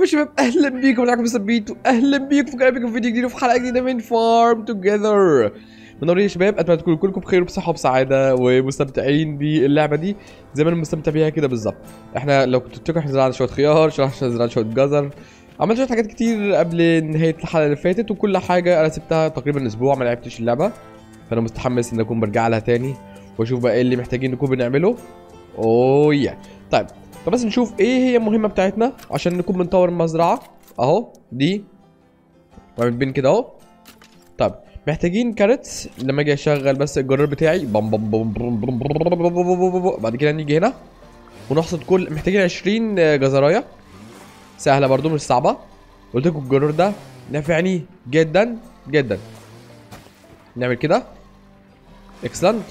شباب اهلا بيكم معاكم مستر بيتو اهلا بيكم في بيكم فيديو جديد وفي حلقه جديده من فارم توجذر منورين يا شباب اتمنى تكونوا كلكم بخير وبصحه وبسعاده ومستمتعين باللعبه دي زي ما انا مستمتع بيها كده بالظبط احنا لو كنتوا تفتكروا احنا زرعنا شويه خيار شويه زرعنا شويه جزر عملت شويه حاجات كتير قبل نهايه الحلقه اللي فاتت وكل حاجه انا سبتها تقريبا اسبوع ما لعبتش اللعبه فانا مستحمس ان اكون برجع لها تاني واشوف بقى ايه اللي محتاجين نكون بنعمله اوه يا طيب طب بس نشوف ايه هي المهمه بتاعتنا عشان نكون بنطور المزرعه اهو دي وعامل بين كده اهو طيب محتاجين كارتس لما اجي اشغل بس الجرار بتاعي بم بم بم بم بم بم بم بم بم بعد كده نيجي هنا ونحصد كل محتاجين 20 جزرايه سهله برضو مش صعبه قلت لكم الجرار ده نافعني جدا جدا نعمل كده اكسلنت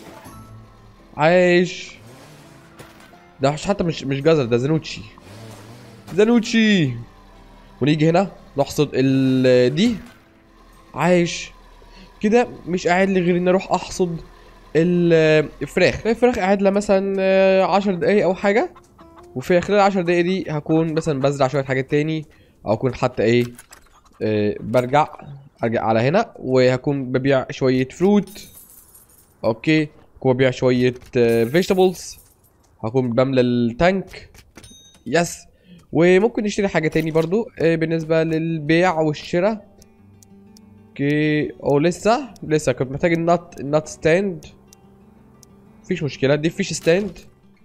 عايش ده مش حتى مش مش جزر ده زانوتشي زانوتشي ونيجي هنا نحصد ال دي عايش كده مش قاعد لي غير اني اروح احصد ال- الفراخ الفراخ قاعد لها مثلا 10 دقايق او حاجه وفي خلال 10 دقايق دي هكون مثلا بزرع شويه حاجات تاني او اكون حتى ايه آه، برجع ارجع على هنا وهكون ببيع شويه فروت اوكي هكون ببيع شويه فيجيتابلز هكون بملى التانك يس وممكن نشتري حاجة تاني برضو آه، بالنسبة للبيع والشراء اوكي او لسه لسه كنت محتاج النات النات ستاند مفيش مشكلة دي فيش ستاند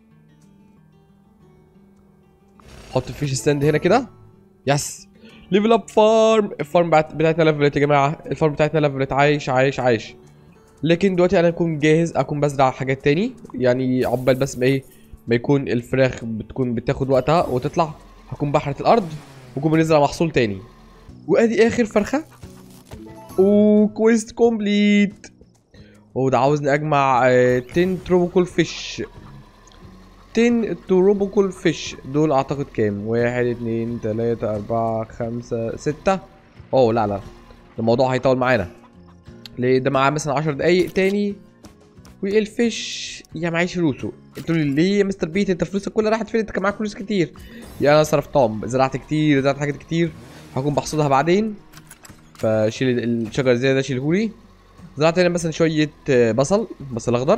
حط الفيش ستاند هنا كده يس ليفل اب فارم الفارم بتاعت- بتاعتنا ليفلت يا جماعة الفارم بتاعتنا ليفلت عايش عايش عايش لكن دلوقتي انا اكون جاهز اكون بزرع حاجات تاني يعني عقبال بس ما ايه ما يكون الفراخ بتكون بتاخد وقتها وتطلع هكون بحرة الارض وكون بنزرع محصول تاني وادي اخر فرخة وكويست كومبليت وده عاوزني اجمع آه، 10 تروبيكال فيش 10 تروبيكال فيش دول اعتقد كام واحد اتنين تلاتة اربعة خمسة ستة اوه لا لا الموضوع هيطول معانا ليه ده معاه مثلا 10 دقايق تاني والفيش يا معيش فلوسه قلت له ليه يا مستر بيت انت فلوسك كلها راحت فين انت كان معاك فلوس كتير يا انا صرفتهم زرعت كتير زرعت حاجات كتير هكون بحصدها بعدين فشيل الشجر الزياده ده شيلهولي زرعت هنا مثلا شويه آه، بصل بصل اخضر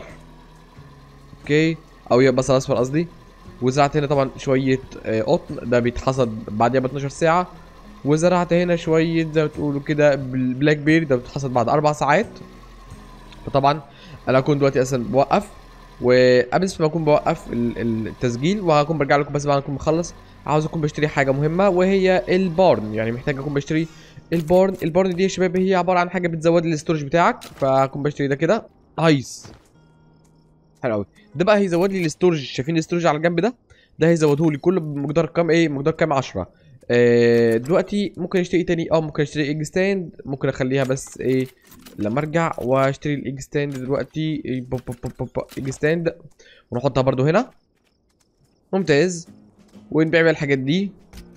اوكي او يا بصل اصفر قصدي وزرعت هنا طبعا شويه آه، قطن ده بيتحصد بعدها ب 12 ساعه وزرعت هنا شويه زي ما تقولوا كده بلاك بيري ده بيتحصد بعد اربع ساعات فطبعا انا هكون دلوقتي اصلا بوقف وقبل ما اكون بوقف ال- ال- التسجيل وهكون برجع لكم بس بعد ما اكون مخلص عاوز اكون بشتري حاجه مهمه وهي البارن يعني محتاج اكون بشتري البارن البارن دي يا شباب هي عباره عن حاجه بتزود لي الاستورج بتاعك فهكون بشتري ده كده ايس حلو قوي ده بقى هيزود لي الاستورج شايفين الاستورج على الجنب ده ده هيزوده لي كله بمقدار كام ايه مقدار كام 10 آه دلوقتي ممكن اشتري إيه تاني اه ممكن اشتري ايج ستاند ممكن اخليها بس ايه لما ارجع واشتري الايج ستاند دلوقتي إيه، بوب بوب بوب بوب بوب، ايج ستاند ونحطها برضو هنا ممتاز ونبيع بقى الحاجات دي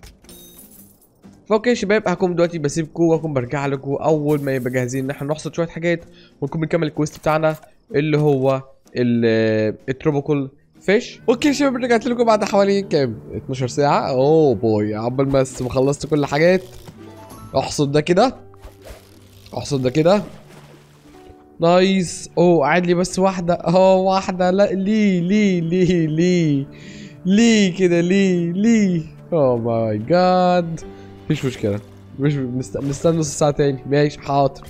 فاوكي يا شباب هكون دلوقتي بسيبكم وهكون برجع لكم اول ما يبقى جاهزين ان احنا نحصد شويه حاجات ونكون بنكمل الكويست بتاعنا اللي هو ال- التروبيكال فيش اوكي يا شباب رجعت لكم بعد حوالي كام 12 ساعه اوه بوي عقبال ما بس ما خلصت كل الحاجات احصد ده كده احصد ده كده نايس اوه قاعد لي بس واحده اه واحده لا ليه ليه ليه ليه ليه كده ليه ليه اوه ماي جاد مفيش مشكله مش نست- نستنى نص ساعه تاني ماشي حاضر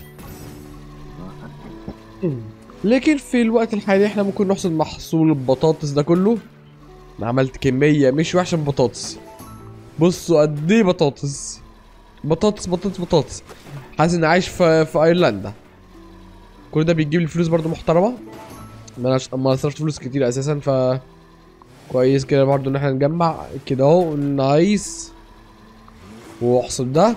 لكن في الوقت الحالي احنا ممكن نحصد محصول البطاطس ده كله انا عملت كميه مش وحشه من البطاطس بصوا قد ايه بطاطس بطاطس بطاطس بطاطس حاسس اني عايش في في ايرلندا كل ده بيجيب لي فلوس برضو محترمه ما انا ما صرفت فلوس كتير اساسا ف كويس كده برضو ان احنا نجمع كده اهو نايس واحصد ده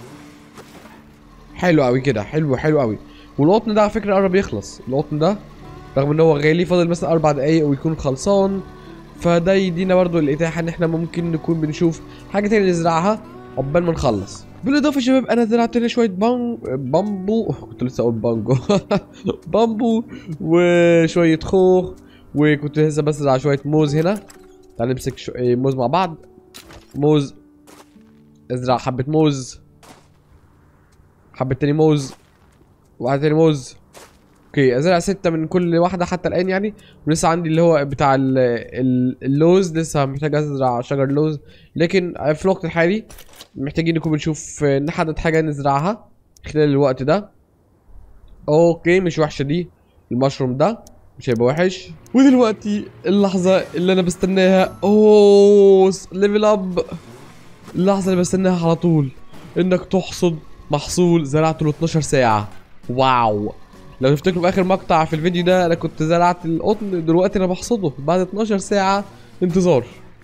حلو قوي كده حلو حلو قوي والقطن ده على فكره قرب يخلص القطن ده رغم ان هو غالي فاضل مثلا اربع دقايق ويكون خلصان فده يدينا برضو الاتاحه ان احنا ممكن نكون بنشوف حاجه تانية نزرعها عقبال ما نخلص بالاضافه يا شباب انا زرعت لنا شويه بان بامبو كنت لسه اقول بانجو بامبو وشويه خوخ وكنت لسه بزرع شويه موز هنا تعال نمسك شو... إيه، موز مع بعض موز ازرع حبة موز حبة تاني موز واحدة تاني موز اوكي ازرع ستة من كل واحدة حتى الآن يعني ولسه عندي اللي هو بتاع ال ال اللوز لسه محتاج ازرع شجر لوز لكن في الوقت الحالي محتاجين نكون بنشوف آه، نحدد حاجة نزرعها خلال الوقت ده اوكي مش وحشة دي المشروم ده مش هيبقى وحش ودلوقتي اللحظة اللي انا بستناها اوه ليفل اب اللحظة اللي بستناها على طول انك تحصد محصول زرعته له 12 ساعة واو لو تفتكروا في اخر مقطع في الفيديو ده انا كنت زرعت القطن دلوقتي انا بحصده بعد 12 ساعة انتظار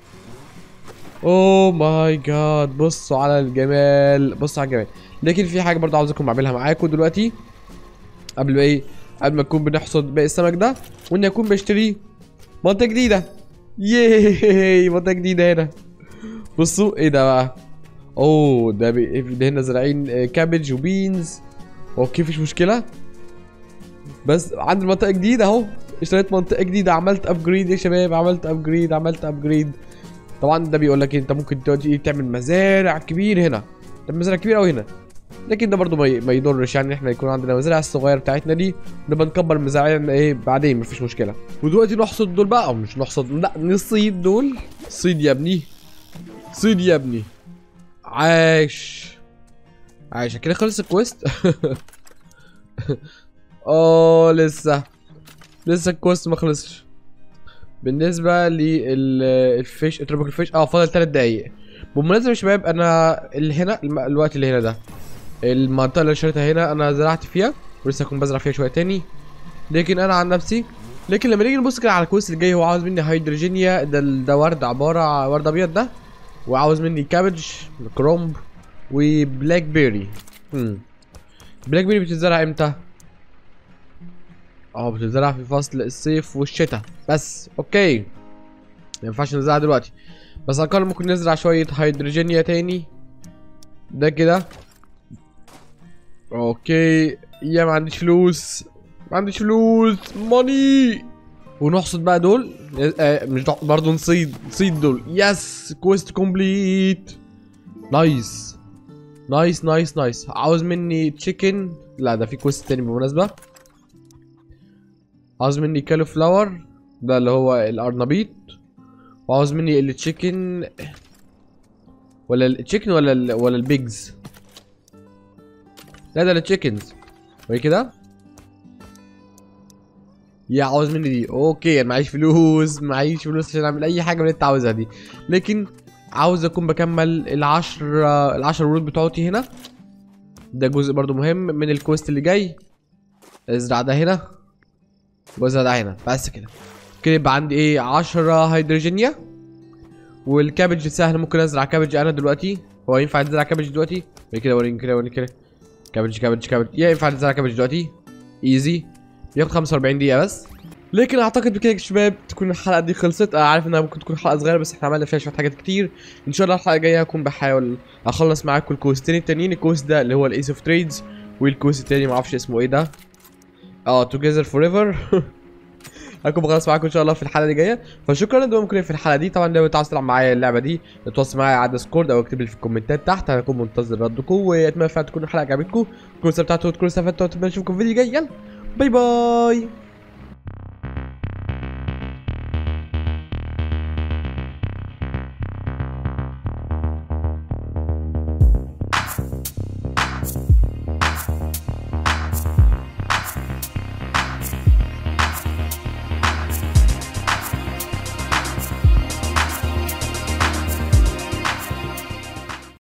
اوه ماي جاد بصوا على الجمال بصوا على الجمال لكن في حاجة برضه عاوزكم اعملها معاكم دلوقتي قبل ما ايه قبل ما نكون بنحصد باقي السمك ده واني اكون بشتري منطقة جديدة ياي منطقة جديدة هنا بصوا ايه ده بقى اوه ده بي... ده هنا زارعين آه، كابج وبينز اوكي مفيش مشكلة بس عندي منطقة جديدة اهو اشتريت منطقة جديدة عملت ابجريد يا شباب عملت ابجريد عملت ابجريد طبعا ده بيقول لك انت ممكن دلوقتي تعمل مزارع كبير هنا تعمل مزارع كبير قوي هنا لكن ده برضو ما ي- ما يضرش يعني احنا يكون عندنا مزارع الصغيره بتاعتنا دي نبقى نكبر مزارعنا ايه بعدين مفيش مشكله ودلوقتي نحصد دول بقى او مش نحصد لا نصيد دول صيد يا ابني صيد يا ابني عاش عاش كده خلص الكويست اه لسه لسه الكويست ما خلصش بالنسبه للفيش اتربك الفيش اه فاضل 3 دقايق بالمناسبه يا شباب انا اللي هنا الم- الوقت اللي هنا ده المنطقه اللي شريتها هنا انا زرعت فيها ولسه هكون بزرع فيها شويه تاني لكن انا عن نفسي لكن لما نيجي نبص كده على الكويست اللي جاي هو عاوز مني هيدروجينيا ده ده ورد عباره عن ورد ابيض ده وعاوز مني كابج كرومب وبلاك بيري امم بلاك بيري بتتزرع امتى؟ اه بتتزرع في فصل الصيف والشتاء بس اوكي ما ينفعش نزرعها دلوقتي بس على الاقل ممكن نزرع شويه هيدروجينيا تاني ده كده اوكي يا ما عنديش فلوس ما عنديش فلوس ماني ونحصد بقى دول آه مش دع- برضه نصيد نصيد دول يس كويست كومبليت نايس نايس نايس نايس عاوز مني تشيكن لا ده في كويست تاني بالمناسبة عاوز مني كالو فلاور ده اللي هو الارنبيط وعاوز مني التشيكن ولا التشيكن ولا ال ولا البيجز لا ده التشيكنز وهي كده يا عاوز مني دي اوكي انا معيش فلوس معيش فلوس عشان اعمل اي حاجه من اللي انت عاوزها دي لكن عاوز اكون بكمل العشر العشر ورود بتوعتي هنا ده جزء برضو مهم من الكويست اللي جاي ازرع ده هنا وازرع ده هنا بس كده كده يبقى عندي ايه 10 هيدروجينيا والكابج سهل ممكن ازرع كابج انا دلوقتي هو ينفع ازرع كابج دلوقتي وريني كده وريني كده وريني كده كابج كابج كابج يا ينفع نزرع كابج دلوقتي ايزي بياخد 45 دقيقة بس لكن اعتقد بكده يا شباب تكون الحلقة دي خلصت انا عارف انها ممكن تكون حلقة صغيرة بس احنا عملنا فيها شوية حاجات كتير ان شاء الله الحلقة الجاية هكون بحاول اخلص معاكم الكوستين التانيين الكوست ده اللي هو الايس اوف تريدز والكوست التاني معرفش اسمه ايه ده اه توجذر فور ايفر هكون بخلص معاكم ان شاء الله في الحلقه اللي جايه فشكرا انتم ممكن في الحلقه دي طبعا لو انت عاوز تلعب معايا اللعبه دي اتواصل معايا على ديسكورد او اكتب لي في الكومنتات تحت انا هكون منتظر ردكم واتمنى فعلا تكون الحلقه عجبتكم تكونوا استمتعتوا وتكونوا استفدتوا واتمنى اشوفكم في الفيديو الجاي يلا باي باي